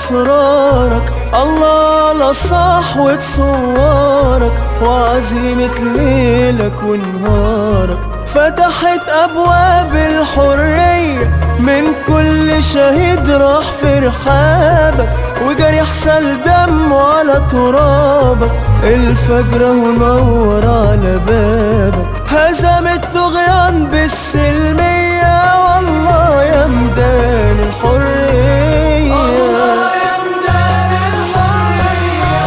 وأسرارك الله على صحوة صورك وعزيمة ليلك ونهارك فتحت أبواب الحرية من كل شهيد راح في رحابك وجريح سال دمه على ترابك الفجر ونور على بابك هزم الطغيان بالسلمية والله يا ميدان الحرية الله يا ميدان الحرية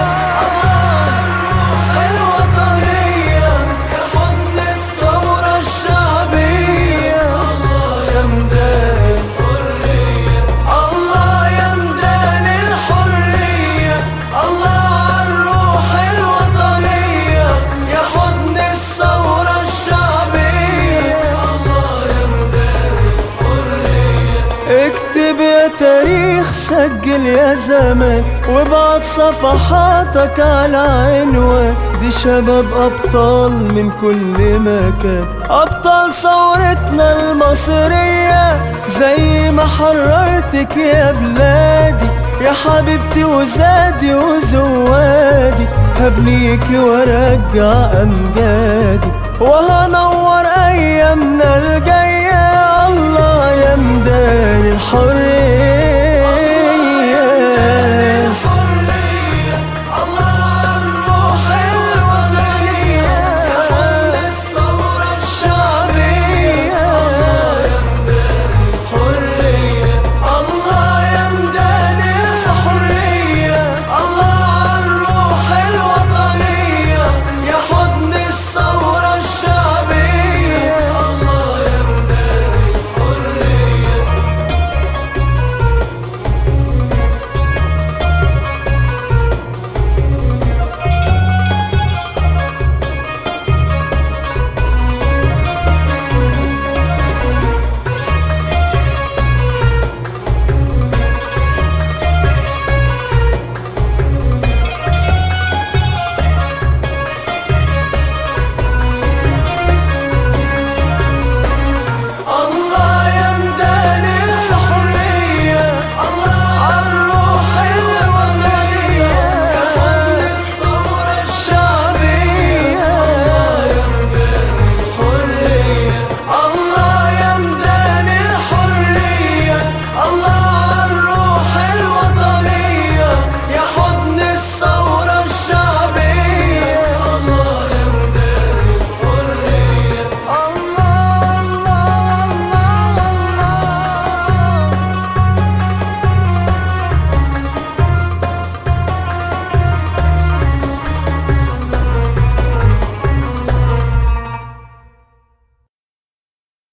الله الوطنية يا حضن الثورة الشعبية الله يا ميدان الحرية الله يا ميدان الحرية الله عالروح الوطنية يا حضن الثورة الشعبية الله يا ميدان الحرية اكتب يا تاريخ سجل يا زمان وابعت صفحاتك على عنوان دي شباب أبطال من كل مكان أبطال ثورتنا المصرية زي ما حررتك يا بلادي يا حبيبتي وزادي وزوادي هبنيكي وارجع أمجادي وهنور أيامنا الجاية الله يا ميدان الحرية